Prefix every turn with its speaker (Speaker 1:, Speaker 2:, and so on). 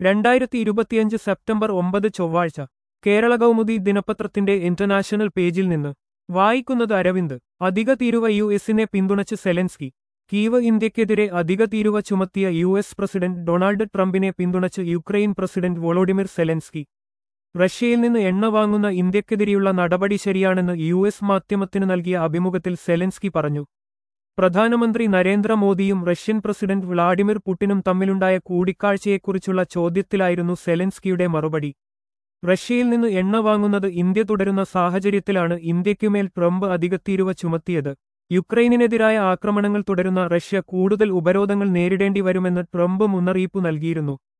Speaker 1: രണ്ടായിരത്തി ഇരുപത്തിയഞ്ച് സെപ്റ്റംബർ ഒമ്പത് ചൊവ്വാഴ്ച കേരള കൗമുദി ദിനപത്രത്തിന്റെ ഇന്റർനാഷണൽ പേജിൽ നിന്ന് വായിക്കുന്നത് അരവിന്ദ് അധിക തീരുവ യു എസിനെ പിന്തുണച്ച് സെലൻസ്കി കീവ് ഇന്ത്യക്കെതിരെ അധിക തീരുവ ചുമത്തിയ യു എസ് പ്രസിഡന്റ് ഡൊണാൾഡ് ട്രംപിനെ പിന്തുണച്ച് യുക്രൈൻ പ്രസിഡന്റ് വൊളോഡിമിർ സെലൻസ്കി റഷ്യയിൽ നിന്ന് എണ്ണ വാങ്ങുന്ന ഇന്ത്യക്കെതിരെയുള്ള നടപടി ശരിയാണെന്ന് യു എസ് മാധ്യമത്തിന് നൽകിയ അഭിമുഖത്തിൽ സെലൻസ്കി പറഞ്ഞു പ്രധാനമന്ത്രി നരേന്ദ്രമോദിയും റഷ്യൻ പ്രസിഡന്റ് വ്ളാഡിമിർ പുടിനും തമ്മിലുണ്ടായ കൂടിക്കാഴ്ചയെക്കുറിച്ചുള്ള ചോദ്യത്തിലായിരുന്നു സെലൻസ്കിയുടെ മറുപടി റഷ്യയിൽ നിന്ന് എണ്ണ വാങ്ങുന്നത് ഇന്ത്യ തുടരുന്ന സാഹചര്യത്തിലാണ് ഇന്ത്യയ്ക്കുമേൽ ട്രംപ് അധികത്തീരുവ ചുമത്തിയത് യുക്രൈനിനെതിരായ ആക്രമണങ്ങൾ തുടരുന്ന റഷ്യ കൂടുതൽ ഉപരോധങ്ങൾ നേരിടേണ്ടി വരുമെന്ന് ട്രംപ് മുന്നറിയിപ്പ് നൽകിയിരുന്നു